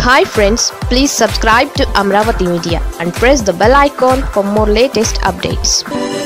hi friends please subscribe to Amaravati media and press the bell icon for more latest updates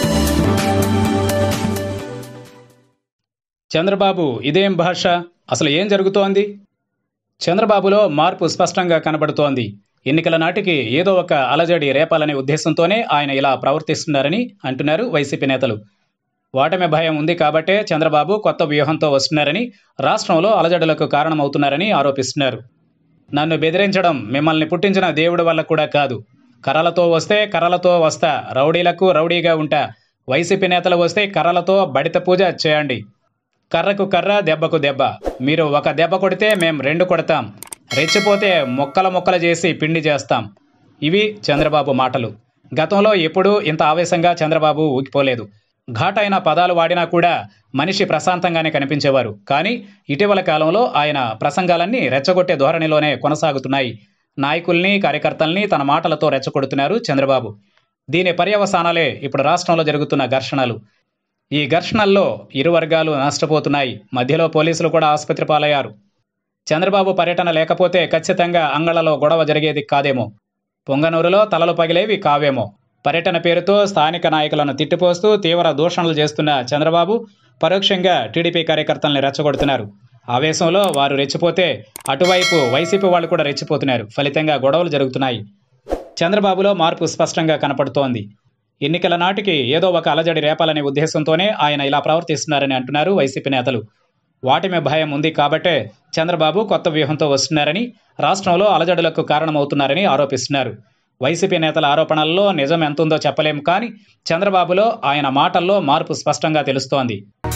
Chandrababu ఇదేం భాష అసలు ఏం జరుగుతోంది చంద్రబాబులో మార్పు స్పష్టంగా కనబడుతోంది ఎన్నికల నాటికి ఏదో ఒక అలజడి రేపాలనే ఉద్దేశంతోనే ఆయన ఇలా ప్రవర్తిస్తున్నారని అంటున్నారు వైసీపీ నేతలు ఓటమి భయం ఉంది కాబట్టే చంద్రబాబు కొత్త వ్యూహంతో వస్తున్నారని రాష్ట్రంలో అలజడులకు కారణమవుతున్నారని ఆరోపిస్తున్నారు నన్ను బెదిరించడం మిమ్మల్ని పుట్టించిన దేవుడి వల్ల కూడా కాదు కర్రలతో వస్తే కర్రలతో వస్తా రౌడీలకు రౌడీగా ఉంటా వైసీపీ నేతలు వస్తే కర్రలతో బడిత పూజ చేయండి కర్రకు కర్ర దెబ్బకు దెబ్బ మీరు ఒక దెబ్బ కొడితే మేం రెండు కొడతాం రెచ్చిపోతే మొక్కల మొక్కలు చేసి పిండి చేస్తాం ఇవి చంద్రబాబు మాటలు గతంలో ఎప్పుడూ ఇంత ఆవేశంగా చంద్రబాబు ఊగిపోలేదు ఘాటైన పదాలు వాడినా కూడా మనిషి ప్రశాంతంగానే కనిపించేవారు కానీ ఇటీవల కాలంలో ఆయన ప్రసంగాలన్నీ రెచ్చగొట్టే ధోరణిలోనే కొనసాగుతున్నాయి నాయకుల్ని కార్యకర్తల్ని తన మాటలతో రెచ్చగొడుతున్నారు చంద్రబాబు దీని పర్యవసానాలే ఇప్పుడు రాష్ట్రంలో జరుగుతున్న ఘర్షణలు ఈ ఘర్షణల్లో ఇరు వర్గాలు నష్టపోతున్నాయి మధ్యలో పోలీసులు కూడా ఆసుపత్రి పాలయ్యారు చంద్రబాబు పర్యటన లేకపోతే ఖచ్చితంగా అంగళలో గొడవ జరిగేది కాదేమో పొంగనూరులో తలలు పగిలేవి కావేమో పర్యటన పేరుతో స్థానిక నాయకులను తిట్టిపోస్తూ తీవ్ర దూషణలు చేస్తున్న చంద్రబాబు పరోక్షంగా టీడీపీ కార్యకర్తల్ని రెచ్చగొడుతున్నారు ఆవేశంలో వారు రెచ్చిపోతే అటువైపు వైసీపీ వాళ్ళు కూడా రెచ్చిపోతున్నారు ఫలితంగా గొడవలు జరుగుతున్నాయి చంద్రబాబులో మార్పు స్పష్టంగా కనపడుతోంది ఎన్నికల నాటికి ఏదో ఒక అలజడి రేపాలనే ఉద్దేశంతోనే ఆయన ఇలా ప్రవర్తిస్తున్నారని అంటున్నారు వైసీపీ నేతలు వాటిమి భయం ఉంది కాబట్టే చంద్రబాబు కొత్త వ్యూహంతో వస్తున్నారని రాష్ట్రంలో అలజడులకు కారణమవుతున్నారని ఆరోపిస్తున్నారు వైసీపీ నేతల ఆరోపణల్లో నిజం ఎంతుందో చెప్పలేం కానీ చంద్రబాబులో ఆయన మాటల్లో మార్పు స్పష్టంగా తెలుస్తోంది